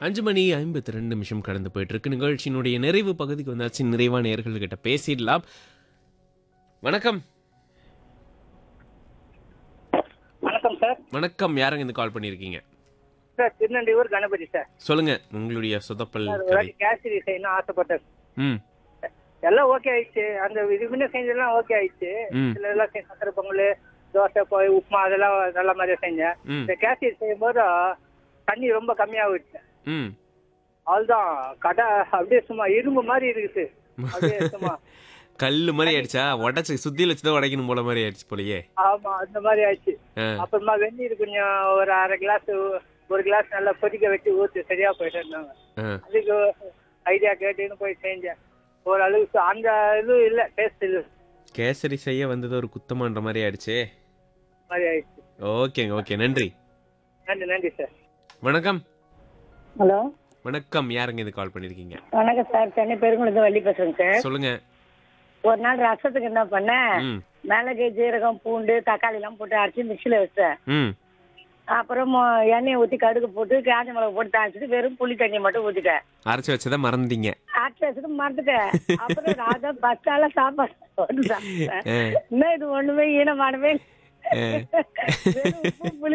அஞ்சு மணி ஐம்பத்தி ரெண்டு நிமிஷம் கடந்து போயிட்டு இருக்கு நிகழ்ச்சியினுடைய நிறைவு பகுதிக்கு வந்தாச்சு நிறைவா நேர்கள்கிட்ட பேசிடலாம் வணக்கம் வணக்கம் சார் வணக்கம் யாருங்க இந்த கால் பண்ணியிருக்கீங்க சார் திருநெல்வேலூர் கணபதி சார் சொல்லுங்க உங்களுடைய சொதப்பல் சார் ஒரு கதை வாட்டி கேசரி செய்யணும் ஆசைப்பட்டேன் ம் எல்லாம் ஓகே ஆயிடுச்சு அந்த இது முன்ன செஞ்சதெல்லாம் ஓகே ஆயிடுச்சு ம். சில எல்லாம் செஞ்ச சக்கரை பொங்கல் தோசை போய் உப்புமா அதெல்லாம் நல்ல மாதிரியா செஞ்சேன் ம் இந்த கேசரி செய்யும்போது தண்ணி ரொம்ப கம்மியாகிடுச்சு ம் அதுதான் கடை அப்படியே சும்மா இரும்பு மாதிரி இருக்குது அப்படியே சும்மா கல்லு மாதிரி ஆயிடுச்சா உடச்சு சுத்தியில் வச்சு தான் உடைக்கணும் போல மாதிரி ஆயிடுச்சு போலயே ஆமா அந்த மாதிரி ஆயிடுச்சு ஆ, அப்புறமா வெந்நீர் கொஞ்சம் ஒரு அரை கிளாஸ் ஒரு கிளாஸ் நல்லா கொதிக்க வச்சு ஊற்றி சரியா போயிட்டு இருந்தாங்க ஆ. அதுக்கு ஐடியா கேட்டுன்னு போய் செஞ்சேன் ஓரளவுக்கு அந்த இது இல்லை டேஸ்ட் இல்லை கேசரி செய்ய வந்தது ஒரு குத்தமான்ற மாதிரி ஆயிடுச்சே மாதிரி ஆயிடுச்சு ஓகேங்க ஓகே நன்றி நன்றி நன்றி சார் வணக்கம் ஹலோ வணக்கம் யாருங்க இது கால் பண்ணிருக்கீங்க வணக்கம் சார் சென்னை பெருங்குளத்து வள்ளி பேசுறேங்க சார் சொல்லுங்க ஒரு நாள் ரசத்துக்கு என்ன பண்ணேன் ம் மிளகு ஜீரகம் பூண்டு தக்காளி எல்லாம் போட்டு அரைச்சி மிக்சியில் வச்சேன் ம் அப்புறம் மொ- எண்ணெயை ஊற்றி கடுகு போட்டு காஞ்ச மிளகு போட்டு தாளிச்சிட்டு வெறும் புளி தண்ணி மட்டும் ஊற்றிட்டேன் அரைச்சு வச்சதை மறந்துட்டீங்க அரைச்சி வச்சுட்டு மறந்துட்டேன் அப்புறம் ராஜா பச்சால சாப்பாடு போட்டு சாப்பிட்டேன் ஆ, என்ன இது ஒண்ணுமே ஈனமானவே ஆ. வெறும் உப்பு புளி